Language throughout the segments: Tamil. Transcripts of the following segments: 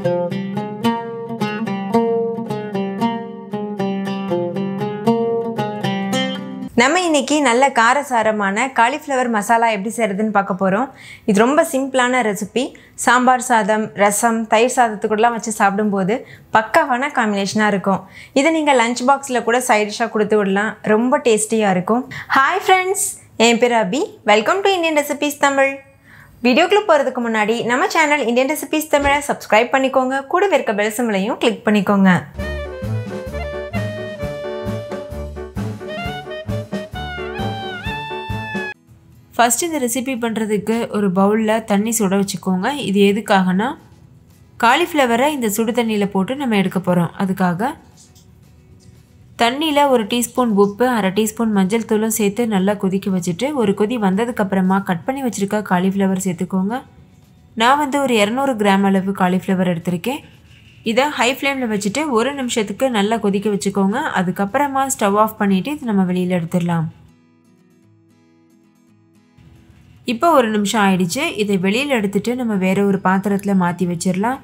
நம்ம இன்னைக்கு நல்ல காரசாரமான காலிஃப்ளவர் மசாலா எப்படி செய்கிறதுன்னு பார்க்க போகிறோம் இது ரொம்ப சிம்பிளான ரெசிபி சாம்பார் சாதம் ரசம் தயிர் சாதத்துக்கூடலாம் வச்சு சாப்பிடும்போது பக்காவான காம்பினேஷனாக இருக்கும் இதை நீங்கள் லஞ்ச் பாக்ஸில் கூட சைட் டிஷ்ஷாக கொடுத்து விடலாம் ரொம்ப டேஸ்டியாக இருக்கும் ஹாய் ஃப்ரெண்ட்ஸ் என் பேர் Abi welcome to Indian recipes Tamil வீடியோக்குள்ளே போகிறதுக்கு முன்னாடி நம்ம சேனல் இந்தியன் ரெசிபீஸ் தமிழை சப்ஸ்கிரைப் பண்ணிக்கோங்க கூடவே இருக்க பெல் சிம்லையும் கிளிக் பண்ணிக்கோங்க ஃபஸ்ட்டு இந்த ரெசிபி பண்ணுறதுக்கு ஒரு பவுலில் தண்ணி சுட வச்சுக்கோங்க இது எதுக்காகனா காலிஃப்ளவரை இந்த சுடு தண்ணியில் போட்டு நம்ம எடுக்க போகிறோம் அதுக்காக தண்ணியில் ஒரு டீஸ்பூன் உப்பு அரை டீஸ்பூன் மஞ்சள் தூளும் சேர்த்து நல்லா கொதிக்க வச்சுட்டு ஒரு கொதி வந்ததுக்கப்புறமா கட் பண்ணி வச்சுருக்க காலிஃப்ளவர் சேர்த்துக்கோங்க நான் வந்து ஒரு இரநூறு கிராம் அளவு காலிஃப்ளவர் எடுத்திருக்கேன் இதை ஹை ஃப்ளேமில் வச்சுட்டு ஒரு நிமிஷத்துக்கு நல்லா கொதிக்க வச்சுக்கோங்க அதுக்கப்புறமா ஸ்டவ் ஆஃப் பண்ணிவிட்டு இது நம்ம வெளியில் எடுத்துடலாம் இப்போ ஒரு நிமிஷம் ஆயிடுச்சு இதை வெளியில் எடுத்துட்டு நம்ம வேறு ஒரு பாத்திரத்தில் மாற்றி வச்சிடலாம்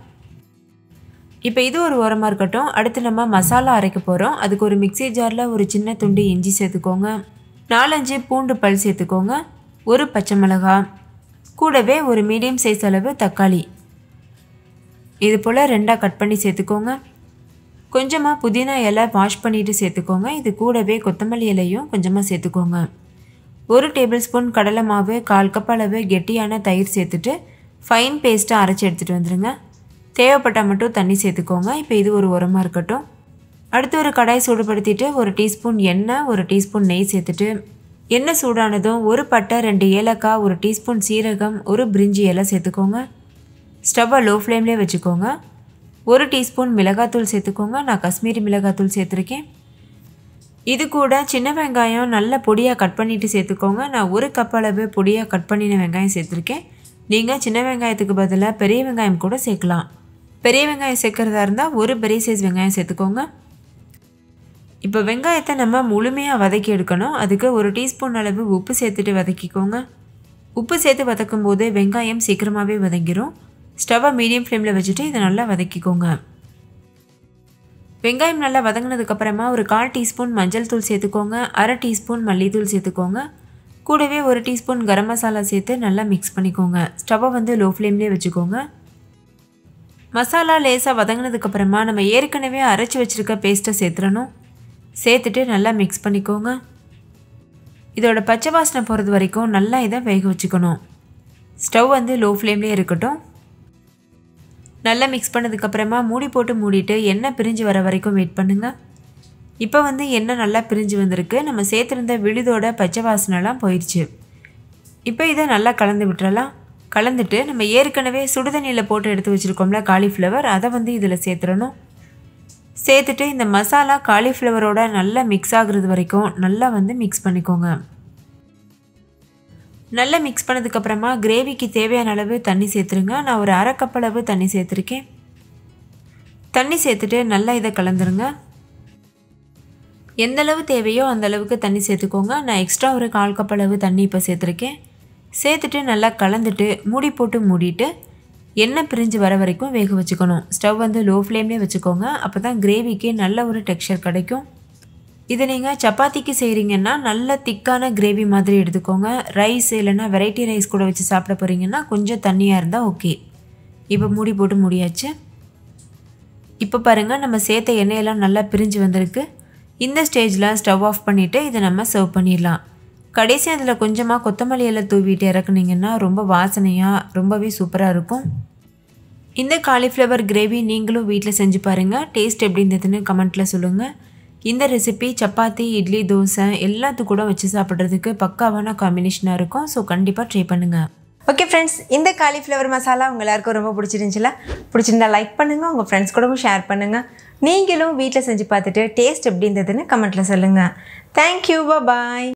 இப்போ இது ஒரு ஓரமாக இருக்கட்டும் அடுத்து நம்ம மசாலா அரைக்க போகிறோம் அதுக்கு ஒரு மிக்சி ஜாரில் ஒரு சின்ன துண்டு இஞ்சி சேர்த்துக்கோங்க நாலஞ்சு பூண்டு பல் சேர்த்துக்கோங்க ஒரு பச்சை மிளகாய் கூடவே ஒரு மீடியம் சைஸ் அளவு தக்காளி இது போல் ரெண்டாக கட் பண்ணி சேர்த்துக்கோங்க கொஞ்சமாக புதினா இலை வாஷ் பண்ணிவிட்டு சேர்த்துக்கோங்க இது கூடவே கொத்தமல்லி இலையும் கொஞ்சமாக சேர்த்துக்கோங்க ஒரு டேபிள் ஸ்பூன் கடலை மாவு கால் கப் அளவு கெட்டியான தயிர் சேர்த்துட்டு ஃபைன் பேஸ்ட்டாக அரைச்சி எடுத்துகிட்டு வந்துடுங்க தேவைப்பட்டால் மட்டும் தண்ணி சேர்த்துக்கோங்க இப்போ இது ஒரு உரமாக இருக்கட்டும் அடுத்து ஒரு கடாய் சூடுபடுத்திட்டு ஒரு டீஸ்பூன் எண்ணெய் ஒரு டீஸ்பூன் நெய் சேர்த்துட்டு எண்ணெய் சூடானதும் ஒரு பட்டை ரெண்டு ஏலக்காய் ஒரு டீஸ்பூன் சீரகம் ஒரு பிரிஞ்சி இலை சேர்த்துக்கோங்க ஸ்டவ்வை லோ ஃப்ளேம்லேயே வச்சுக்கோங்க ஒரு டீஸ்பூன் மிளகாத்தூள் சேர்த்துக்கோங்க நான் காஷ்மீரி மிளகாத்தூள் சேர்த்துருக்கேன் இது கூட சின்ன வெங்காயம் நல்ல பொடியாக கட் பண்ணிவிட்டு சேர்த்துக்கோங்க நான் ஒரு கப் அளவு பொடியாக கட் பண்ணின வெங்காயம் சேர்த்துருக்கேன் நீங்கள் சின்ன வெங்காயத்துக்கு பதிலாக பெரிய வெங்காயம் கூட சேர்க்கலாம் பெரிய வெங்காயம் சேர்க்குறதா இருந்தால் ஒரு பெரிய சைஸ் வெங்காயம் சேர்த்துக்கோங்க இப்போ வெங்காயத்தை நம்ம முழுமையாக வதக்கி எடுக்கணும் அதுக்கு ஒரு டீஸ்பூன் அளவு உப்பு சேர்த்துட்டு வதக்கிக்கோங்க உப்பு சேர்த்து வதக்கும் போது வெங்காயம் சீக்கிரமாகவே வதங்கிரும் ஸ்டவ்வை மீடியம் ஃப்ளேமில் வச்சுட்டு இதை நல்லா வதக்கிக்கோங்க வெங்காயம் நல்லா வதங்கினதுக்கப்புறமா ஒரு கால் டீஸ்பூன் மஞ்சள் தூள் சேர்த்துக்கோங்க அரை டீஸ்பூன் மல்லித்தூள் சேர்த்துக்கோங்க கூடவே ஒரு டீஸ்பூன் கரம் மசாலா சேர்த்து நல்லா மிக்ஸ் பண்ணிக்கோங்க ஸ்டவ்வை வந்து லோ ஃப்ளேம்லேயே வச்சுக்கோங்க மசாலா லேசாக வதங்கினதுக்கப்புறமா நம்ம ஏற்கனவே அரைச்சி வச்சுருக்க பேஸ்ட்டை சேர்த்துடணும் சேர்த்துட்டு நல்லா மிக்ஸ் பண்ணிக்கோங்க இதோட பச்சை வாசனை போகிறது வரைக்கும் நல்லா இதை வேக வச்சுக்கணும் ஸ்டவ் வந்து லோ ஃப்ளேம்லேயே இருக்கட்டும் நல்லா மிக்ஸ் பண்ணதுக்கப்புறமா மூடி போட்டு மூடிட்டு எண்ணெய் பிரிஞ்சு வர வரைக்கும் வெயிட் பண்ணுங்கள் இப்போ வந்து எண்ணெய் நல்லா பிரிஞ்சு வந்திருக்கு நம்ம சேர்த்துருந்த விழுதோட பச்சை வாசனைலாம் போயிடுச்சு இப்போ இதை நல்லா கலந்து விட்டுறலாம் கலந்துட்டு நம்ம ஏற்கனவே சுடுதண்ணியில் போட்டு எடுத்து வச்சுருக்கோம்ல காலிஃப்ளவர் அதை வந்து இதில் சேர்த்துடணும் சேர்த்துட்டு இந்த மசாலா காலிஃப்ளவரோட நல்லா மிக்ஸ் ஆகுறது வரைக்கும் நல்லா வந்து மிக்ஸ் பண்ணிக்கோங்க நல்லா மிக்ஸ் பண்ணதுக்கப்புறமா கிரேவிக்கு தேவையான அளவு தண்ணி சேர்த்துருங்க நான் ஒரு அரை கப் அளவு தண்ணி சேர்த்துருக்கேன் தண்ணி சேர்த்துட்டு நல்லா இதை கலந்துருங்க எந்த அளவு தேவையோ அந்த அளவுக்கு தண்ணி சேர்த்துக்கோங்க நான் எக்ஸ்ட்ரா ஒரு கால் கப் அளவு தண்ணி இப்போ சேர்த்துருக்கேன் சேர்த்துட்டு நல்லா கலந்துட்டு மூடி போட்டு மூடிட்டு எண்ணெய் பிரிஞ்சு வர வரைக்கும் வேக வச்சுக்கணும் ஸ்டவ் வந்து லோ ஃப்ளேம்லேயே வச்சுக்கோங்க அப்போ தான் கிரேவிக்கு நல்ல ஒரு டெக்ஸ்சர் கிடைக்கும் இது நீங்கள் சப்பாத்திக்கு செய்கிறீங்கன்னா நல்ல திக்கான கிரேவி மாதிரி எடுத்துக்கோங்க ரைஸ் இல்லைன்னா வெரைட்டி ரைஸ் கூட வச்சு சாப்பிட போகிறீங்கன்னா கொஞ்சம் தண்ணியாக இருந்தால் ஓகே இப்போ மூடி போட்டு முடியாச்சு இப்போ பாருங்கள் நம்ம சேர்த்த எண்ணெயெல்லாம் நல்லா பிரிஞ்சு வந்திருக்கு இந்த ஸ்டேஜில் ஸ்டவ் ஆஃப் பண்ணிவிட்டு இதை நம்ம சர்வ் பண்ணிடலாம் கடைசி அதில் கொஞ்சமாக கொத்தமல்லி எல்லாம் தூவிட்டு இறக்குனீங்கன்னா ரொம்ப வாசனையாக ரொம்பவே சூப்பராக இருக்கும் இந்த காலிஃப்ளவர் கிரேவி நீங்களும் வீட்டில் செஞ்சு பாருங்கள் டேஸ்ட் எப்படி இருந்ததுன்னு கமெண்ட்டில் சொல்லுங்கள் இந்த ரெசிபி சப்பாத்தி இட்லி தோசை எல்லாத்து கூட வச்சு சாப்பிட்றதுக்கு பக்காவான காம்பினேஷனாக இருக்கும் ஸோ கண்டிப்பாக ட்ரை பண்ணுங்கள் ஓகே ஃப்ரெண்ட்ஸ் இந்த காலிஃப்ளவர் மசாலா உங்கள் எல்லாருக்கும் ரொம்ப பிடிச்சிருந்துச்சுல பிடிச்சிருந்தா லைக் பண்ணுங்கள் உங்கள் ஃப்ரெண்ட்ஸ் கூடவும் ஷேர் பண்ணுங்கள் நீங்களும் வீட்டில் செஞ்சு பார்த்துட்டு டேஸ்ட் எப்படி இருந்ததுன்னு கமெண்ட்டில் சொல்லுங்கள் தேங்க்யூ பாய்